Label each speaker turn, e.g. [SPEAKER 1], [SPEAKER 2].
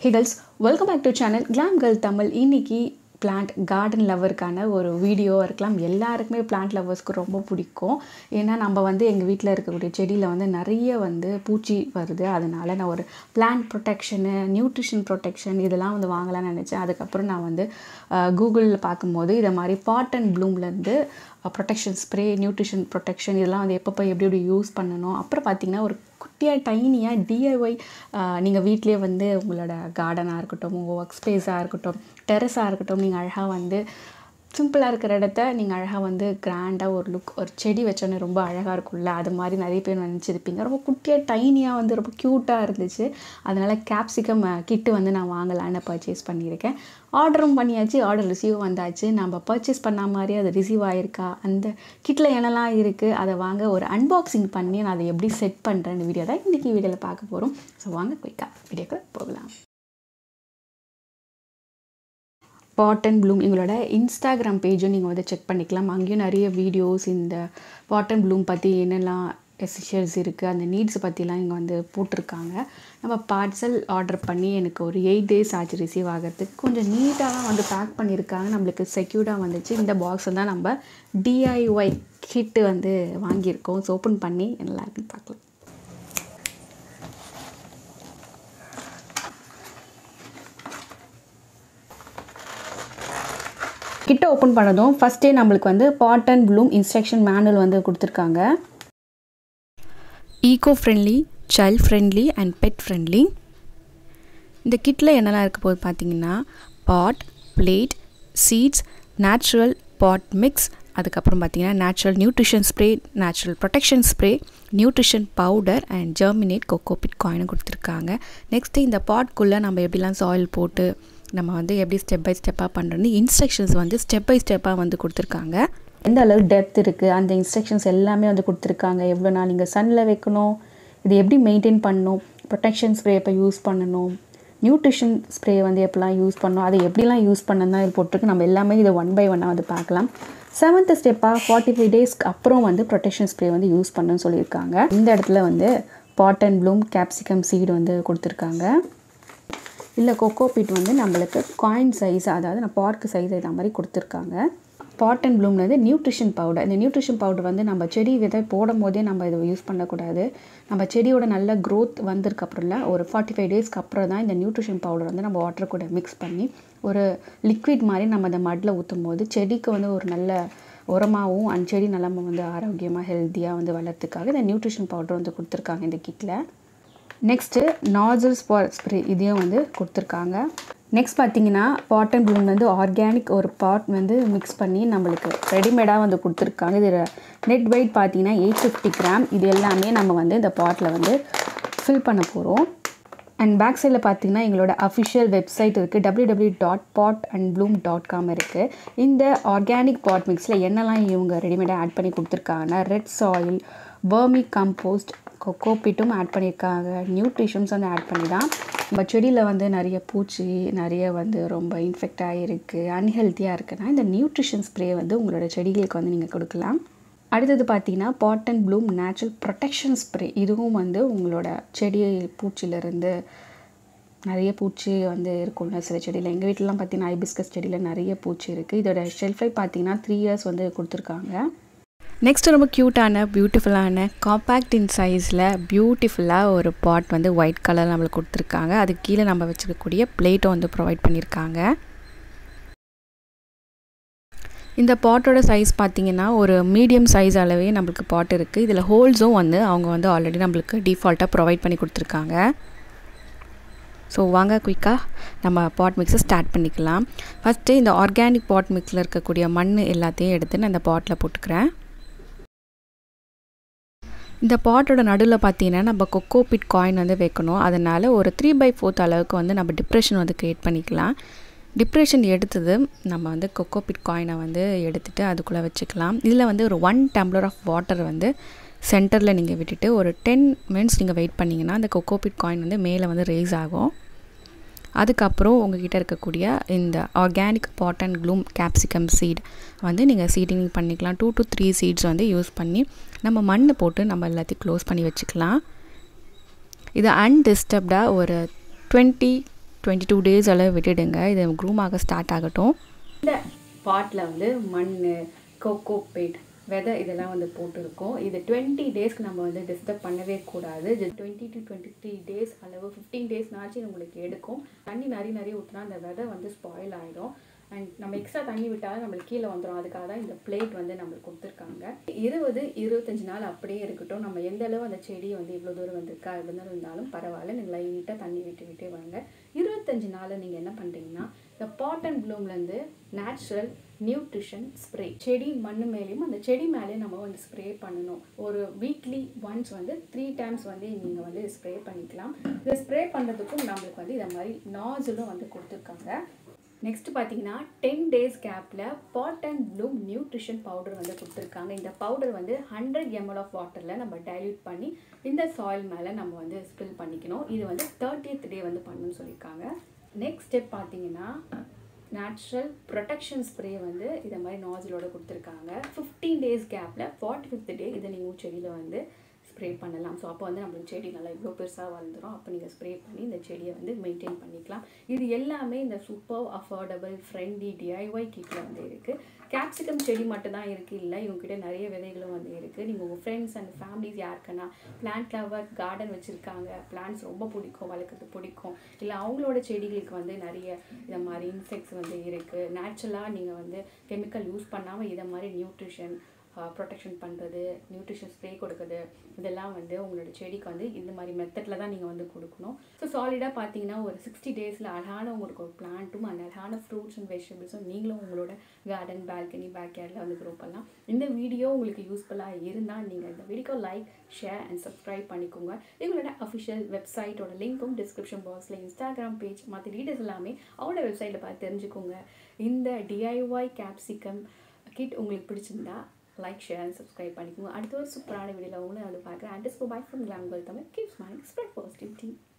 [SPEAKER 1] ஹிகல்ஸ் welcome back to channel glam girl Tamil இன்னைக்கு plant garden லவருக்கான ஒரு video இருக்கலாம் எல்லாருக்குமே பிளான்ட் லவர்ஸ்க்கு ரொம்ப பிடிக்கும் ஏன்னா நம்ம வந்து எங்கள் வீட்டில் இருக்கக்கூடிய செடியில் வந்து நிறைய வந்து பூச்சி வருது அதனால நான் ஒரு பிளான்ட் ப்ரொடெக்ஷனு நியூட்ரிஷன் ப்ரொடெக்ஷன் இதெல்லாம் வந்து வாங்கலாம்னு நினச்சேன் அதுக்கப்புறம் நான் வந்து கூகுளில் பார்க்கும்போது இதை மாதிரி பாட் அண்ட் ப்ளூம்லேருந்து ப்ரொடெக்ஷன் ஸ்ப்ரே நியூட்ரிஷன் ப்ரொடெக்ஷன் இதெல்லாம் வந்து எப்பப்போ எப்படி எப்படி யூஸ் பண்ணணும் அப்புறம் பார்த்திங்கன்னா ஒரு குட்டியாக டைனியாக டிஐஒய் நீங்கள் வீட்டிலே வந்து உங்களோட கார்டனாக இருக்கட்டும் உங்கள் ஒர்க் ஸ்பேஸாக இருக்கட்டும் டெரஸாக இருக்கட்டும் நீங்கள் அழகாக வந்து சிம்பிளாக இருக்கிற இடத்த நீங்கள் அழகாக வந்து கிராண்டாக ஒரு லுக் ஒரு செடி வச்சோன்னே ரொம்ப அழகாக இருக்கும்ல அது மாதிரி நிறைய பேர் நினச்சிருப்பீங்க ரொம்ப குட்டியாக டைனியாக வந்து ரொம்ப க்யூட்டாக இருந்துச்சு அதனால் கேப்சிகம் கிட்டு வந்து நான் வாங்கலான்னு பர்ச்சேஸ் பண்ணியிருக்கேன் ஆர்டரும் பண்ணியாச்சு ஆர்டர் ரிசீவ் வந்தாச்சு நம்ம பர்ச்சேஸ் பண்ண மாதிரி அது ரிசீவ் ஆகிருக்கா அந்த கிட்டில் என்னெல்லாம் இருக்குது அதை வாங்க ஒரு அன்பாக்சிங் பண்ணி நான் அதை எப்படி செட் பண்ணுறேன்னு வீடியோ தான் இன்றைக்கி வீடியோவில் பார்க்க போகிறோம் ஸோ வாங்க குயிக்காக வீடியோக்கு போகலாம் பாட் அண்ட் ப்ளூம் எங்களோட இன்ஸ்டாகிராம் பேஜும் நீங்கள் வந்து செக் பண்ணிக்கலாம் அங்கேயும் நிறைய வீடியோஸ் இந்த பாட் அண்ட் ப்ளூம் பற்றி என்னெல்லாம் எசென்ஷியல்ஸ் இருக்குது அந்த நீட்ஸ் பற்றிலாம் இங்கே வந்து போட்டிருக்காங்க நம்ம பார்சல் ஆர்டர் பண்ணி எனக்கு ஒரு எயிட் டேஸ் ஆச்சு ரிசீவ் ஆகிறதுக்கு கொஞ்சம் நீட்டாக தான் வந்து பேக் பண்ணியிருக்காங்க நம்மளுக்கு செக்யூர்டாக வந்துச்சு இந்த பாக்ஸை தான் நம்ம டிஐஒய் கிட்டு வந்து வாங்கியிருக்கோம் ஸோ ஓப்பன் பண்ணி நல்லா இருக்குன்னு பார்க்கலாம் கிட்ட ஓப்பன் பண்ணதும் ஃபஸ்ட்டே நம்மளுக்கு வந்து pot and bloom instruction manual வந்து கொடுத்துருக்காங்க eco friendly child friendly and pet friendly இந்த கிட்டில் என்னெல்லாம் இருக்க போது பார்த்தீங்கன்னா pot plate seeds natural pot mix அதுக்கப்புறம் பார்த்தீங்கன்னா natural nutrition spray natural protection spray nutrition powder and germinate cocopeat காயினும் கொடுத்துருக்காங்க நெக்ஸ்ட்டு இந்த பாட்குள்ளே நம்ம எப்படிலாம் சாயில் போட்டு நம்ம வந்து எப்படி ஸ்டெப் பை ஸ்டெப்பாக பண்ணுறது இன்ஸ்ட்ரக்ஷன்ஸ் வந்து ஸ்டெப் பை ஸ்டெப்பாக வந்து கொடுத்துருக்காங்க எந்த அளவுக்கு டெப்த் இருக்குது அந்த இன்ஸ்ட்ரக்ஷன்ஸ் எல்லாமே வந்து கொடுத்துருக்காங்க எவ்வளோ நாள் நீங்கள் சன்னில் வைக்கணும் இது எப்படி மெயின்டைன் பண்ணணும் ப்ரொடெக்ஷன் ஸ்ப்ரே எப்போ யூஸ் பண்ணணும் நியூட்ரிஷன் ஸ்ப்ரே வந்து எப்படிலாம் யூஸ் பண்ணணும் அதை எப்படிலாம் யூஸ் பண்ணணும் தான் இது போட்டிருக்கு நம்ம எல்லாமே இதை ஒன் பை ஒன்னாக வந்து பார்க்கலாம் செவன்த் ஸ்டெப்பாக ஃபார்ட்டி ஃபைவ் டேஸ்க்கு அப்புறம் வந்து ப்ரொடெக்ஷன் ஸ்ப்ரே வந்து யூஸ் பண்ணணும்னு சொல்லியிருக்காங்க இந்த இடத்துல வந்து pot and bloom capsicum seed வந்து கொடுத்துருக்காங்க இல்லை கொக்கோ பீட் வந்து நம்மளுக்கு காயின் சைஸ் அதாவது நான் பார்க்கு சைஸ் இதை மாதிரி கொடுத்துருக்காங்க பாட் அண்ட் ப்ளூமில் வந்து நியூட்ரிஷன் பவுடர் இந்த நியூட்ரிஷன் பவுடர் வந்து நம்ம செடி விதை போடும் போதே நம்ம இதை யூஸ் பண்ணக்கூடாது நம்ம செடியோட நல்ல க்ரோத் வந்ததுக்கப்புறம்ல ஒரு ஃபார்ட்டி ஃபைவ் டேஸ்க்கு அப்புறம் தான் இந்த நியூட்ரிஷன் பவுடர் வந்து நம்ம வாட்டர் கூட மிக்ஸ் பண்ணி ஒரு லிக்விட் மாதிரி நம்ம அந்த மட்டில் ஊற்றும் போது செடிக்கு வந்து ஒரு நல்ல உரமாகவும் அந்த செடி நல்லா வந்து ஆரோக்கியமாக ஹெல்த்தியாக வந்து வளர்த்துக்காக இந்த நியூட்ரிஷன் பவுடர் வந்து கொடுத்துருக்காங்க இந்த கிட்டில் நெக்ஸ்ட்டு நாசல் ஸ்பார் ஸ்ப்ரே இதையும் வந்து கொடுத்துருக்காங்க நெக்ஸ்ட் பார்த்தீங்கன்னா பாட் அண்ட் ப்ளூம் வந்து ஆர்கானிக் ஒரு பாட் வந்து மிக்ஸ் பண்ணி நம்மளுக்கு ரெடிமேடாக வந்து கொடுத்துருக்காங்க இது நெட் வெயிட் பார்த்தீங்கன்னா எயிட் ஃபிஃப்டி கிராம் இது எல்லாமே நம்ம வந்து இந்த பாட்டில் வந்து ஃபில் பண்ண போகிறோம் அண்ட் பேக் சைடில் பார்த்தீங்கன்னா எங்களோட அஃபிஷியல் வெப்சைட் இருக்குது W W dot pot and bloom dot com இருக்குது இந்த ஆர்கானிக் பாட் மிக்ஸில் என்னெல்லாம் இவங்க ரெடிமேடாக ஆட் பண்ணி கொடுத்துருக்காங்கன்னா ரெட் சாயில் பர்மி கம்போஸ்ட் கொக்கோ பிட்டும் ஆட் பண்ணியிருக்காங்க நியூட்ரிஷன்ஸ் வந்து ஆட் பண்ணி தான் நம்ம செடியில் வந்து நிறைய பூச்சி நிறைய வந்து ரொம்ப இன்ஃபெக்ட் ஆகிருக்கு அன்ஹெல்த்தியாக இருக்குன்னா இந்த நியூட்ரிஷன் ஸ்ப்ரே வந்து உங்களோட செடிகளுக்கு வந்து நீங்கள் கொடுக்கலாம் அடுத்தது பார்த்தீங்கன்னா pot and bloom natural protection spray இதுவும் வந்து உங்களோட செடி பூச்சியிலேருந்து நிறைய பூச்சி வந்து இருக்கும்ல சில செடியில் எங்கள் வீட்டிலலாம் பார்த்தீங்கன்னா ஐபிஸ்கஸ் செடியில் நிறைய பூச்சி இருக்குது இதோட ஷெல்ஃப் லைஃப் பார்த்தீங்கன்னா த்ரீ இயர்ஸ் வந்து கொடுத்துருக்காங்க நெக்ஸ்ட் ரொம்ப க்யூட்டான பியூட்டிஃபுல்லான காம்பேக்ட் இன் சைஸில் பியூட்டிஃபுல்லாக ஒரு பாட் வந்து ஒயிட் கலர் நம்மளுக்கு கொடுத்துருக்காங்க அதுக்கு கீழே நம்ம வச்சுக்கக்கூடிய பிளேட்டும் வந்து ப்ரொவைட் பண்ணியிருக்காங்க இந்த பாட்டோட சைஸ் பார்த்திங்கன்னா ஒரு மீடியம் சைஸ் அளவே நம்மளுக்கு பாட் இருக்குது இதில் ஹோல்ஸும் வந்து அவங்க வந்து ஆல்ரெடி நம்மளுக்கு டிஃபால்ட்டாக ப்ரொவைட் பண்ணி கொடுத்துருக்காங்க ஸோ வாங்க குயிக்காக நம்ம பாட் மிக்ஸை ஸ்டார்ட் பண்ணிக்கலாம் ஃபஸ்ட்டு இந்த ஆர்கானிக் பாட் மிக்ஸில் இருக்கக்கூடிய மண் எல்லாத்தையும் எடுத்து நான் இந்த பாட்டில் போட்டுக்கிறேன் இந்த பாட்டோட நடுவில் பார்த்தீங்கன்னா நம்ம கொக்கோ பிட் காயின் வந்து வைக்கணும் அதனால் ஒரு த்ரீ பை ஃபோர்த் அளவுக்கு வந்து நம்ம டிப்ரெஷன் வந்து க்ரியேட் பண்ணிக்கலாம் டிப்ரெஷன் எடுத்தது நம்ம வந்து கொக்கோ பிட் காயினை வந்து எடுத்துகிட்டு அதுக்குள்ளே வச்சுக்கலாம் இதில் வந்து ஒரு ஒன் டம்ளர் ஆஃப் வாட்டர் வந்து சென்டரில் நீங்கள் விட்டுட்டு ஒரு டென் மினிட்ஸ் நீங்கள் வெயிட் பண்ணிங்கன்னா அந்த கொக்கோ பிட் காயின் வந்து மேலே வந்து ரேஸ் ஆகும் அதுக்கப்புறம் உங்ககிட்ட இருக்கக்கூடிய இந்த organic pot and bloom capsicum seed வந்து நீங்கள் சீடிங் பண்ணிக்கலாம் டூ டு த்ரீ சீட்ஸ் வந்து யூஸ் பண்ணி நம்ம மண் போட்டு நம்ம எல்லாத்தையும் க்ளோஸ் பண்ணி வச்சுக்கலாம் இது அன்டிஸ்டர்ப்டாக ஒரு டுவெண்ட்டி டுவெண்ட்டி டூ டேஸ் அளவு விட்டுடுங்க இது க்ரூம் ஆக ஸ்டார்ட் ஆகட்டும் இந்த பாட்டில் வந்து மண் கோகோ பேட் விதை இதெல்லாம் வந்து போட்டிருக்கோம் இது டுவெண்ட்டி டேஸ்க்கு நம்ம வந்து டிஸ்டர்ப் பண்ணவே கூடாது twenty two twenty three days அளவு ஃபிஃப்டீன் டேஸ்னாச்சும் உங்களுக்கு எடுக்கும் தண்ணி நிறைய நிறைய ஊற்றினா அந்த விதை வந்து ஸ்பாயில் ஆகிடும் அண்ட் நம்ம எக்ஸ்ட்ரா தண்ணி விட்டாலும் நம்மளுக்கு கீழே வந்துடும் அதுக்காக தான் இந்த பிளேட் வந்து நம்மளுக்கு கொடுத்துருக்காங்க இருபது இருபத்தஞ்சு நாள் அப்படியே இருக்கட்டும் நம்ம எந்த அளவு அந்த செடி வந்து இவ்வளோ தூரம் வந்திருக்கா எவ்வளோ தூரம் இருந்தாலும் பரவாயில்ல நீங்கள் லைட்டாக தண்ணி விட்டு விட்டே வாங்க இருபத்தஞ்சு நாளில் நீங்கள் என்ன பண்ணுறீங்கன்னா இந்த பாட் அண்ட் ப்ளூம்லேருந்து நேச்சுரல் நியூட்ரிஷன் ஸ்ப்ரே செடி மண் மேலேயும் அந்த செடி மேலே நம்ம வந்து ஸ்ப்ரே பண்ணணும் ஒரு வீக்லி ஒன்ஸ் வந்து த்ரீ டைம்ஸ் வந்து நீங்கள் வந்து ஸ்ப்ரே பண்ணிக்கலாம் இதை ஸ்ப்ரே பண்ணுறதுக்கும் நம்மளுக்கு வந்து இதை மாதிரி நாசிலும் வந்து கொடுத்துருக்காங்க நெக்ஸ்ட் பார்த்தீங்கன்னா டென் டேஸ் கேப்பில் pot and bloom nutrition powder வந்து கொடுத்துருக்காங்க இந்த பவுடர் வந்து ஹண்ட்ரட் எம்எல் ஆஃப் வாட்டரில் நம்ம டைல்யூட் பண்ணி இந்த சாயில் மேலே நம்ம வந்து ஸ்பில் பண்ணிக்கணும் இது வந்து தேர்ட்டியத் டே வந்து பண்ணணும்னு சொல்லியிருக்காங்க நெக்ஸ்ட் ஸ்டெப் பார்த்தீங்கன்னா நேச்சுரல் ப்ரொடெக்ஷன் ஸ்ப்ரே வந்து இதை மாதிரி நாசிலோட கொடுத்துருக்காங்க ஃபிஃப்டீன் டேஸ் கேப்பில் ஃபார்ட்டி ஃபிஃப்த் டே இதை நீங்கள் செடியில் வந்து ஸ்ப்ரே பண்ணலாம் ஸோ அப்போ வந்து நம்மளுக்கு செடி நல்லா இவ்வளோ பெருசாக வளர்ந்துடும் அப்போ நீங்கள் ஸ்ப்ரே பண்ணி இந்த செடியை வந்து மெயின்டைன் பண்ணிக்கலாம் இது எல்லாமே இந்த சூப்பர் அஃபோர்டபுள் ஃப்ரெண்ட்லி டிஐஒய் கிட்டில் வந்து இருக்குது கேப்சிகம் செடி மட்டும் தான் இருக்குது இல்லை இவங்ககிட்ட நிறைய விதைகளும் வந்து இருக்குது நீங்கள் உங்கள் ஃப்ரெண்ட்ஸ் அண்ட் ஃபேமிலிஸ் யாருக்குன்னா பிளான்ட் லவர் கார்டன் வச்சுருக்காங்க பிளான்ட்ஸ் ரொம்ப பிடிக்கும் வளர்க்குறது பிடிக்கும் இல்லை அவங்களோட செடிகளுக்கு வந்து நிறைய இந்த மாதிரி இன்செக்ட்ஸ் வந்து இருக்குது நேச்சுரலாக நீங்கள் வந்து கெமிக்கல் யூஸ் பண்ணாமல் இதை மாதிரி நியூட்ரிஷன் ப்ரொடெக்ஷன் பண்ணுறது நியூட்ரிஷன் ஸ்ப்ரே கொடுக்குறது இதெல்லாம் வந்து உங்களோட செடிக்கு வந்து இந்த மாதிரி மெத்தடில் தான் நீங்கள் வந்து கொடுக்கணும் ஸோ சாலிடாக பார்த்தீங்கன்னா ஒரு சிக்ஸ்டி டேஸில் அழகான உங்களுக்கு ஒரு பிளான்ட்டும் அந்த அழகான ஃப்ரூட்ஸ் அண்ட் வெஜிடபிள்ஸும் நீங்களும் உங்களோட கார்டன் பால்கனி பேக் யார்டில் வந்து க்ரோ பண்ணலாம் இந்த வீடியோ உங்களுக்கு யூஸ்ஃபுல்லாக இருந்தால் நீங்கள் இந்த video like share and subscribe பண்ணிக்கோங்க எங்களோட அஃபிஷியல் வெப்சைட்டோட லிங்க்கும் டிஸ்கிரிப்ஷன் பாக்ஸில் இன்ஸ்டாகிராம் பேஜ் மற்ற டீட்டெயில்ஸ் எல்லாமே அவங்களோட வெப்சைட்டில் பார்த்து தெரிஞ்சுக்கோங்க இந்த டிஐஒய் கேப்சிகம் கிட் உங்களுக்கு பிடிச்சிருந்தா லைக் ஷேர் அண்ட் சப்ஸ்கிரைப் பண்ணிக்கோங்க அடுத்த ஒரு சூப்பரான வீடியோவில் உங்களை வந்து பார்க்குறேன் and bye from glam girl Tamil keep smiling spread positivity